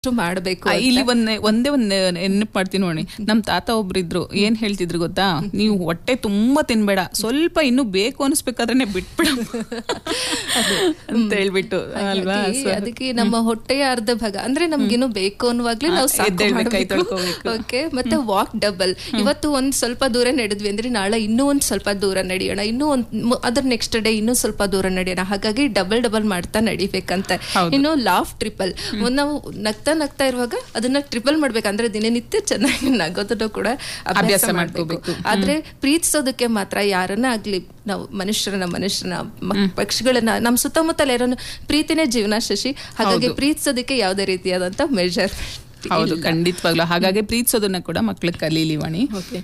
ಮಾಡಬೇಕು ಆ, ಇಲ್ಲಿ ಒಂದೇ ಒಂದೇ ಒಂದ್ ನೆನಪು ಮಾಡ್ತೀನಿ ನೋಡಿ ನಮ್ ತಾತ ಒಬ್ರಿದ್ರು ಏನ್ ಹೇಳ್ತಿದ್ರು ಗೊತ್ತಾ ನೀವು ಹೊಟ್ಟೆ ತುಂಬಾ ತಿನ್ಬೇಡ ಸ್ವಲ್ಪ ಇನ್ನು ಬೇಕು ಅನ್ಸ್ಬೇಕಾದ್ರೆ ಬಿಟ್ಬಿಡ ಅಂತ ಹೇಳ್ಬಿಟ್ಟು ಅಲ್ವಾ ಹಾಗಾಗಿ So, ಅದಕ್ಕೆ ನಮ್ಮ ಹೊಟ್ಟೆಯ ಅರ್ಧ ಭಾಗ ಅಂದ್ರೆ ನಮ್ಗೇನು ಬೇಕು ಅನ್ನುವಾಗ್ಲೇ ನಾವು ಸಾಕು ಎದ್ದೇಳ್ಬೇಕು, ಕೈ ಮಾಡ್ಬೇಕು. ತೊಳ್ಕೊಬೇಕು. ಓಕೆ ಮತ್ತೆ ವಾಕ್ ಡಬಲ್ ಇವತ್ತು ಒಂದ್ ಸ್ವಲ್ಪ ದೂರ ನಡೆದ್ವಿ ಅಂದ್ರೆ ನಾಳೆ ಇನ್ನೂ ಒಂದ್ ಸ್ವಲ್ಪ ದೂರ ನಡೆಯೋಣ ಇನ್ನೂ ಒಂದ್ ಮು- ಅದ್ರ ನೆಕ್ಸ್ಟ್ ಡೇ ಇನ್ನೂ ಸ್ವಲ್ಪ ದೂರ ನಡೆಯೋಣ ಹಾಗಾಗಿ ಡಬಲ್ ಡಬಲ್ ಮಾಡ್ತಾ ನಡಿಬೇಕಂತ ಹೌದು. ಇನ್ನು ಲಾಫ್ ಟ್ರಿಪಲ್ ನಾವು ನಗ್ತಾ ನಗ್ತಾ ಇರುವಾಗ ಅದನ್ನ ಟ್ರಿಪಲ್ ಮಾಡ್ಬೇಕಂದ್ರೆ ದಿನನಿತ್ಯ ಚೆನ್ನಾಗಿ ನಗೋದನ್ನು ಕೂಡ ಅಭ್ಯಾಸ ಅಭ್ಯಾಸ ಮಾಡ್ಕೋಬೇಕು. ಮಾಡ್ಕೋಬೇಕು ಆದ್ರೆ ಪ್ರೀತಿಸೋದಕ್ಕೆ ಮಾತ್ರ ಯಾರನ್ನ ಆಗ್ಲಿ ನಾವು ಮನುಷ್ಯರನ್ನ ಮನುಷ್ಯರನ್ನ ಮ- ಪಕ್ಷಿಗಳನ್ನ ನಮ್ಮ ಸುತ್ತಮುತ್ತಲ ಇರೋನು ಪ್ರೀತಿನೇ ಜೀವನ ಶಶಿ ಹಾಗಾಗಿ ಪ್ರೀತಿಸೋದಕ್ಕೆ ಯಾವುದೇ ರೀತಿಯಾದಂತ ಮೆಜರ್ ಹೌದು ಖಂಡಿತವಾಗ್ಲು ಹಾಗಾಗಿ ಪ್ರೀತಿಸೋದನ್ನ ಕೂಡ ಮಕ್ಳು ಕಲೀಲಿ ವಾಣಿ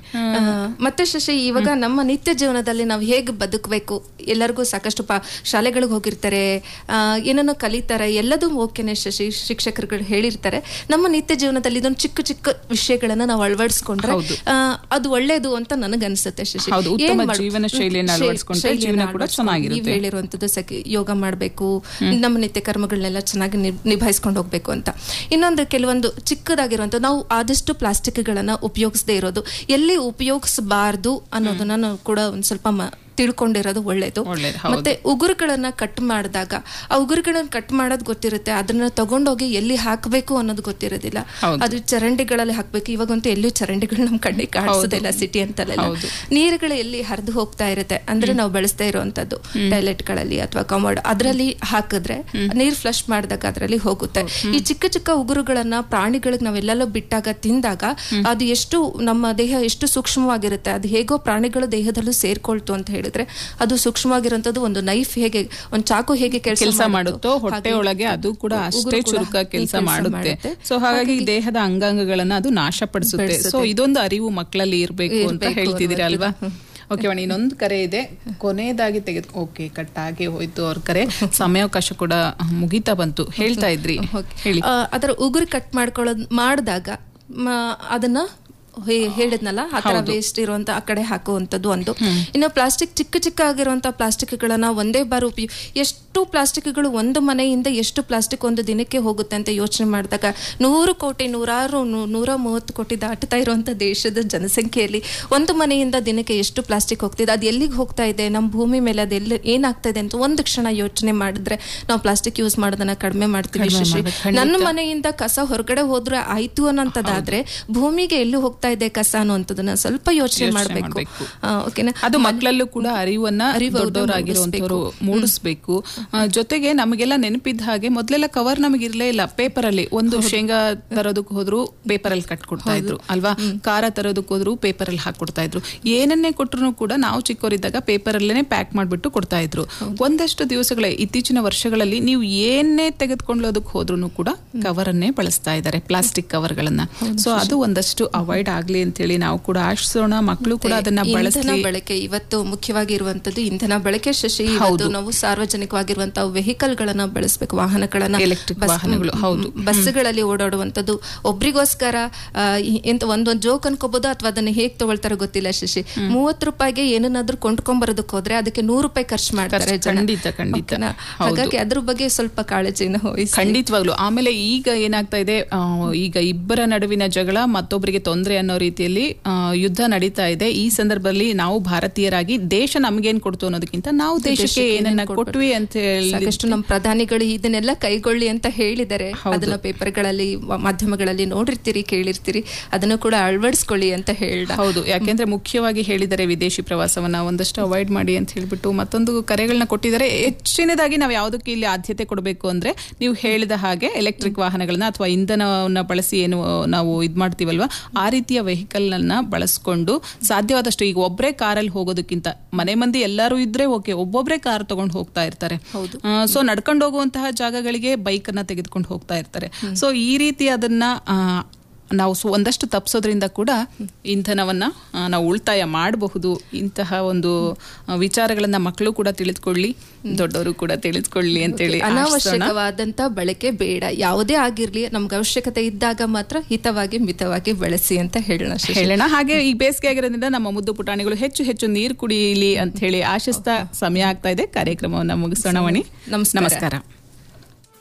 ಮತ್ತೆ ಶಶಿ ಇವಾಗ ನಮ್ಮ ನಿತ್ಯ ಜೀವನದಲ್ಲಿ ನಾವು ಹೇಗೆ ಬದುಕಬೇಕು ಎಲ್ಲರಿಗೂ ಸಾಕಷ್ಟು ಪಾ ಶಾಲೆಗಳಿಗೆ ಹೋಗಿರ್ತಾರೆ ಆ, ಏನನ್ನೋ ಕಲಿತಾರೆ ಎಲ್ಲದೂ ಓಕೆನೆ ಶಶಿ ಶಿಕ್ಷಕರುಗಳು ಹೇಳಿರ್ತಾರೆ ನಮ್ಮ ನಿತ್ಯ ಜೀವನದಲ್ಲಿ ಇದೊಂದು ಚಿಕ್ಕ ಚಿಕ್ಕ ವಿಷಯಗಳನ್ನ ನಾವು ಅಳವಡಿಸ್ಕೊಂಡ್ರೆ ಆ, ಅದು ಒಳ್ಳೇದು ಅಂತ ನನಗನ್ಸುತ್ತೆ ಶಶಿ ಹೌದು, ಏನ್ ಉತ್ತಮ ಮಾಡ್- ಜೀವನ ಶೈಲಿಯನ್ನ ಶೈ- ಅಳವಡಿಸ್ಕೊಂಡ್ರೆ ಶೈಲಿಯನ್ನ ಜೀವನ ಕೂಡ ಅಳವಡಿಸ್ಕೊಂಡು ಚೆನ್ನಾಗಿರುತ್ತೆ. ನೀವ್ ಹೇಳಿರುವಂತದ್ದು ಸಖಿ ಯೋಗ ಮಾಡಬೇಕು ನಮ್ಮ ನಿತ್ಯ ಕರ್ಮಗಳನ್ನೆಲ್ಲ ಚೆನ್ನಾಗಿ ನಿಭ್- ನಿಭಾಯಿಸ್ಕೊಂಡು ಹೋಗ್ಬೇಕು ಅಂತ ಇನ್ನೊಂದು ಕೆಲವೊಂದು ಚಿಕ್ಕದಾಗಿರುವಂತ ನಾವು ಆದಷ್ಟು ಪ್ಲಾಸ್ಟಿಕ್ಗಳನ್ನ ಉಪಯೋಗಿಸದೇ ಇರೋದು ಎಲ್ಲಿ ಉಪಯೋಗಿಸಬಾರ್ದು ಅನ್ನೋದನ್ನ ನಾವು ಕೂಡ ಒಂದ್ ಸ್ವಲ್ಪ ಮ- ತಿಳ್ಕೊಂಡಿರೋದು ಒಳ್ಳೇದು ಒಳ್ಳೇದು, ಹೌದು. ಮತ್ತೆ ಉಗುರುಗಳನ್ನ ಕಟ್ ಮಾಡಿದಾಗ ಆ ಉಗುರುಗಳನ್ನ ಕಟ್ ಮಾಡೋದು ಗೊತ್ತಿರುತ್ತೆ ಅದನ್ನ ತಗೊಂಡೋಗಿ ಎಲ್ಲಿ ಹಾಕಬೇಕು ಅನ್ನೋದು ಗೊತ್ತಿರೋದಿಲ್ಲ ಹೌದು. ಅದು ಚರಂಡಿಗಳಲ್ಲಿ ಹಾಕ್ಬೇಕು ಇವಾಗಂತೂ ಎಲ್ಲೂ ಚರಂಡಿಗಳು ನಮ್ ಕಣ್ಣಿಗೆ ಕಾಣಿಸೋದಿಲ್ಲ ಸಿಟಿ ಅಂತಲೆಲ್ಲ ಹೌದು. ನೀರುಗಳು ಎಲ್ಲಿ ಹರಿದು ಹೋಗ್ತಾ ಇರುತ್ತೆ ಅಂದ್ರೆ ನಾವು ಬಳಸ್ತಾ ಇರುವಂತದ್ದು ಟಾಯ್ಲೆಟ್ ಗಳಲ್ಲಿ ಅಥವಾ ಕಮೋಡ್ ಅದರಲ್ಲಿ ಹಾಕಿದ್ರೆ ನೀರ್ ಫ್ಲಶ್ ಮಾಡಿದಾಗ ಅದರಲ್ಲಿ ಹೋಗುತ್ತೆ ಈ ಚಿಕ್ಕ ಚಿಕ್ಕ ಉಗುರುಗಳನ್ನ ಪ್ರಾಣಿಗಳಿಗೆ ನಾವೆಲ್ಲೆಲ್ಲೋ ಬಿಟ್ಟಾಗ ತಿಂದಾಗ ಅದು ಎಷ್ಟು ನಮ್ಮ ದೇಹ ಎಷ್ಟು ಸೂಕ್ಷ್ಮವಾಗಿರುತ್ತೆ ಅದು ಹೇಗೋ ಪ್ರಾಣಿಗಳ ದೇಹದಲ್ಲೂ ಸೇರ್ಕೊಳ್ತು ಅಂತ ಹೇಳಿದ್ರೆ ಅದು ಸೂಕ್ಷ್ಮವಾಗಿರುವಂತದ್ದು ಒಂದು ನೈಫ್ ಹೇಗೆ ಒಂದು ಚಾಕು ಹೇಗೆ ಕೆಲಸ ಮಾಡುತ್ತೋ ಹೊಟ್ಟೆ ಒಳಗೆ ಅದು ಕೂಡ ಅಷ್ಟೇ ಚುರುಕ ಕೆಲಸ ಮಾಡುತ್ತೆ ಸೊ ಹಾಗಾಗಿ ದೇಹದ ಅಂಗಾಂಗಗಳನ್ನ ಅದು ನಾಶಪಡಿಸುತ್ತೆ ಸೊ ಇದೊಂದು ಅರಿವು ಮಕ್ಕಳಲ್ಲಿ ಇರ್ಬೇಕು ಅಂತ ಹೇಳ್ತಿದ್ದೀರಾ ಅಲ್ವಾ ಓಕೆ ವಾಣಿ ಇನ್ನೊಂದು ಕರೆ ಇದೆ ಕೊನೆಯದಾಗಿ ತೆಗೆದು ಓಕೆ ಕಟ್ ಆಗಿ ಹೋಯ್ತು ಅವ್ರ ಕರೆ ಸಮಯಾವಕಾಶ ಕೂಡ ಮುಗಿತಾ ಬಂತು ಹೇಳ್ತಾ ಇದ್ರಿ ಹೇಳಿ ಆ, ಅದರ ಉಗುರು ಕಟ್ ಮಾಡ್ಕೊಳ್ಳೋದ್ ಮಾಡಿದಾಗ ಅದನ್ನ ಹೇ- ಹೇಳಿದ್ನಲ್ಲ ಆ ತರ ವೇಸ್ಟ್ ಇರುವಂತ ಆ ಕಡೆ ಹಾಕುವಂತದ್ದು ಒಂದು ಇನ್ನು ಪ್ಲಾಸ್ಟಿಕ್ ಚಿಕ್ಕ ಚಿಕ್ಕ ಆಗಿರುವಂತ ಪ್ಲಾಸ್ಟಿಕ್ಗಳನ್ನ ಒಂದೇ ಬಾರಿ ಉಪಯೋಗ ಎಷ್ಟು ಪ್ಲಾಸ್ಟಿಕ್ಗಳು ಒಂದು ಮನೆಯಿಂದ ಎಷ್ಟು ಪ್ಲಾಸ್ಟಿಕ್ ಒಂದು ದಿನಕ್ಕೆ ಹೋಗುತ್ತೆ ಅಂತ ಯೋಚನೆ ಮಾಡಿದಾಗ ನೂರು ಕೋಟಿ ನೂರಾರು ನೂ- ನೂರ ಮೂವತ್ತು ಕೋಟಿ ದಾಟ್ತಾ ಇರುವಂತ ದೇಶದ ಜನಸಂಖ್ಯೆಯಲ್ಲಿ ಒಂದು ಮನೆಯಿಂದ ದಿನಕ್ಕೆ ಎಷ್ಟು ಪ್ಲಾಸ್ಟಿಕ್ ಹೋಗ್ತಿದೆ ಅದು ಎಲ್ಲಿಗೆ ಹೋಗ್ತಾ ಇದೆ ನಮ್ಮ ಭೂಮಿ ಮೇಲೆ ಅದೆಲ್ಲ ಏನಾಗ್ತಾ ಇದೆ ಅಂತ ಒಂದು ಕ್ಷಣ ಯೋಚನೆ ಮಾಡಿದ್ರೆ ನಾವು ಪ್ಲಾಸ್ಟಿಕ್ ಯೂಸ್ ಮಾಡೋದನ್ನ ಕಡಿಮೆ ಮಾಡ್ತೀವಿ ಶಶಿ ನನ್ನ ಮನೆಯಿಂದ ಕಸ ಹೊರಗಡೆ ಹೋದ್ರೆ ಆಯ್ತು ಅನ್ನೋಂಥದ್ದಾದ್ರೆ ಭೂಮಿಗೆ ಎಲ್ಲಿ ಹೋಗ್ತಾ ಇದೆ ಕಸ ಅನ್ನುವಂಥದ್ದನ್ನ ಸ್ವಲ್ಪ ಯೋಚನೆ ಮಾಡಬೇಕು ಮಾಡ್ಬೇಕು. ಓಕೆನಾ ಅದು ಮಕ್ಕಳಲ್ಲೂ ಕೂಡ ಅರಿವನ್ನ ದೊಡ್ಡವರಾಗಿರುವಂತವ್ರು ಮೂಡಿಸ್ಬೇಕು ಆ, ಜೊತೆಗೆ ನಮಗೆಲ್ಲ ನೆನಪಿದ್ದ ಹಾಗೆ ಮೊದಲೆಲ್ಲ ಕವರ್ ನಮಗೆ ಇರ್ಲೇ ಇಲ್ಲ ಪೇಪರ್ ಅಲ್ಲಿ ಒಂದು ಶೇಂಗಾ ತರೋದಕ್ಕೆ ಹೋದ್ರು ಪೇಪರ್ ಅಲ್ಲಿ ಕಟ್ಕೊಡ್ತಾ ಇದ್ರು ಅಲ್ವಾ ಖಾರ ತರೋದಕ್ಕೆ ಹೋದ್ರು ಪೇಪರ್ ಅಲ್ಲಿ ಹಾಕೊಡ್ತಾ ಇದ್ರು ಏನನ್ನೇ ಕೊಟ್ರು ಕೂಡ ನಾವು ಚಿಕ್ಕವರಿದ್ದಾಗ ಪೇಪರ್ ಅಲ್ಲೇನೆ ಪ್ಯಾಕ್ ಮಾಡ್ಬಿಟ್ಟು ಕೊಡ್ತಾ ಇದ್ರು ಒಂದಷ್ಟು ದಿವಸಗಳೇ ಇತ್ತೀಚಿನ ವರ್ಷಗಳಲ್ಲಿ ನೀವು ಏನೇ ತೆಗೆದುಕೊಳ್ಳೋದಕ್ಕೆ ಹೋದ್ರು ಕೂಡ ಕವರ್ ಅನ್ನೇ ಬಳಸ್ತಾ ಇದ್ದಾರೆ ಪ್ಲಾಸ್ಟಿಕ್ ಕವರ್ಗಳನ್ನ ಸೊ ಅದು ಒಂದಷ್ಟು ಅವಾಯ್ಡ್ ಆಗ್ಲಿ ಅಂತ ಹೇಳಿ ನಾವು ಕೂಡ ಆಶಿಸೋಣ ಮಕ್ಕಳು ಕೂಡ ಅದನ್ನ ಇಂಧನ ಬಳಸಿ ಬಳಕೆ ಇವತ್ತು ಮುಖ್ಯವಾಗಿ ಇರುವಂತದ್ದು ಇಂಧನ ಬಳಕೆ ಶಶಿ ಇವತ್ತು ನಾವು ಸಾರ್ವಜನಿಕವಾಗಿರುವಂತಹ ವೆಹಿಕಲ್ ಗಳನ್ನ ಬಳಸಬೇಕು ವಾಹನಗಳನ್ನ Electric ಬಸ್- ವಾಹನಗಳು, ಹೌದು. ಬಸ್ಗಳಲ್ಲಿ ಓಡಾಡುವಂತದ್ದು ಒಬ್ರಿಗೋಸ್ಕರ ಆ, ಈ- ಎಂತ ಒಂದೊಂದು ಜೋಕ್ ಅನ್ಕೋಬಹುದು ಅಥವಾ ಅದನ್ನ ಹೇಗ್ ತಗೊಳ್ತಾರೋ ಗೊತ್ತಿಲ್ಲ ಶಶಿ ಮೂವತ್ತು ರೂಪಾಯಿಗೆ ಏನನ್ನಾದ್ರೂ ಕೊಂಡ್ಕೊಂಡ್ ಬರೋದಕ್ಕೆ ಹೋದ್ರೆ ಅದಕ್ಕೆ ನೂರು ರೂಪಾಯಿ ಖರ್ಚು ಮಾಡ್ತಾರೆ ಖರ್ಚು- ಜನ ಖಂಡಿತ, ಖಂಡಿತ. ಓಕೆನಾ? ಹೌದು. ಹಾಗಾಗಿ ಅದ್ರ ಬಗ್ಗೆ ಸ್ವಲ್ಪ ಕಾಳಜಿನ ವಹಿಸಿ ಖಂಡಿತವಾಗ್ಲು ಆಮೇಲೆ ಈಗ ಏನಾಗ್ತಾ ಇದೆ ಆ, ಈಗ ಇಬ್ಬರ ನಡುವಿನ ಜಗಳ ಮತ್ತೊಬ್ಬರಿಗೆ ತೊಂದರೆ ಅನ್ನೋ ರೀತಿಯಲ್ಲಿ ಆ, ಯುದ್ಧ ನಡೀತಾ ಇದೆ ಈ ಸಂದರ್ಭದಲ್ಲಿ ನಾವು ಭಾರತೀಯರಾಗಿ ದೇಶ ನಮ್ಗೇನ್ ಕೊಡ್ತು ಅನ್ನೋದಕ್ಕಿಂತ ನಾವು ದೇಶಕ್ಕೆ ಏನನ್ನ ಕೊಟ್ವಿ ಅಂತ ಹೇಳಿ ಸಾಕಷ್ಟು ನಮ್ಮ ಪ್ರಧಾನಿಗಳು ಇದನ್ನೆಲ್ಲ ಕೈಗೊಳ್ಳಿ ಅಂತ ಹೇಳಿದ್ದಾರೆ ಅದನ್ನ ಪೇಪರ್ಗಳಲ್ಲಿ ವ- ಮಾಧ್ಯಮಗಳಲ್ಲಿ ನೋಡಿರ್ತೀರಿ ಕೇಳಿರ್ತೀರಿ ಅದನ್ನು ಕೂಡ ಅಳವಡಿಸ್ಕೊಳ್ಳಿ ಅಂತ ಹೇಳ್ದ ಹೌದು ಯಾಕೆಂದ್ರೆ ಮುಖ್ಯವಾಗಿ ಹೇಳಿದರೆ ವಿದೇಶಿ ಪ್ರವಾಸವನ್ನ ಒಂದಷ್ಟು ಅವಾಯ್ಡ್ ಮಾಡಿ ಅಂತ ಹೇಳ್ಬಿಟ್ಟು ಮತ್ತೊಂದು ಕರೆಗಳನ್ನ ಕೊಟ್ಟಿದ್ದಾರೆ ಹೆಚ್ಚಿನದಾಗಿ ನಾವು ಯಾವುದಕ್ಕೆ ಇಲ್ಲಿ ಆದ್ಯತೆ ಕೊಡಬೇಕು ಅಂದ್ರೆ ನೀವು ಹೇಳಿದ ಹಾಗೆ ಎಲೆಕ್ಟ್ರಿಕ್ ವಾಹನಗಳನ್ನ ಅಥವಾ ಇಂಧನವನ್ನ ಬಳಸಿ ಏನು ನಾವು ಇದ್ ಮಾಡ್ತೀವಲ್ವಾ ಆ ರೀತಿಯ ವೆಹಿಕಲ್ ಅನ್ನ ಬಳಸ್ಕೊಂಡು ಸಾಧ್ಯವಾದಷ್ಟು ಈಗ ಒಬ್ಬರೇ ಕಾರಲ್ಲಿ ಹೋಗೋದಕ್ಕಿಂತ ಮನೆ ಮಂದಿ ಎಲ್ಲರೂ ಇದ್ರೆ ಓಕೆ ಒಬ್ಬೊಬ್ರೇ ಕಾರ್ ತಗೊಂಡು ಹೋಗ್ತಾ ಇರ್ತಾರೆ ಸೊ ನಡ್ಕೊಂಡು ಹೋಗುವಂತಹ ಜಾಗಗಳಿಗೆ ಬೈಕ್ ಅನ್ನ ತೆಗೆದುಕೊಂಡು ಹೋಗ್ತಾ ಇರ್ತಾರೆ ಸೊ ಈ ರೀತಿ ಅದನ್ನ ಆ, ನಾವು ಸು- ಒಂದಷ್ಟು ತಪ್ಪಿಸೋದ್ರಿಂದ ಕೂಡ ಇಂಧನವನ್ನ ಆ, ನಾವು ಉಳಿತಾಯ ಮಾಡಬಹುದು ಇಂತಹ ಒಂದು ಆ, ವಿಚಾರಗಳನ್ನ ಮಕ್ಕಳು ಕೂಡ ತಿಳಿದುಕೊಳ್ಳಿ ದೊಡ್ಡವರು ಕೂಡ ತಿಳಿದುಕೊಳ್ಳಿ ಅಂತೇಳಿ ಆಶಿಸೋಣ. ಅನಾವಶ್ಯಕವಾದಂತ ಬಳಕೆ ಬೇಡ ಯಾವುದೇ ಆಗಿರ್ಲಿ ನಮ್ಗೆ ಅವಶ್ಯಕತೆ ಇದ್ದಾಗ ಮಾತ್ರ ಹಿತವಾಗಿ ಮಿತವಾಗಿ ಬಳಸಿ ಅಂತ ಹೇಳೋಣ ಶಶಿ. ಹೇಳೋಣ ಹಾಗೆ ಈ ಬೇಸಿಗೆ ಆಗಿರೋದ್ರಿಂದ ನಮ್ಮ ಮುದ್ದು ಪುಟಾಣಿಗಳು ಹೆಚ್ಚು ಹೆಚ್ಚು ನೀರು ಕುಡಿಯಲಿ ಅಂತ ಹೇಳಿ ಆಶಿಸ್ತಾ ಸಮಯ ಆಗ್ತಾ ಇದೆ ಕಾರ್ಯಕ್ರಮವನ್ನ ಮುಗಿಸೋಣ ಮಣಿ ನಮಸ್ಕಾರ. ನಮಸ್ಕಾರ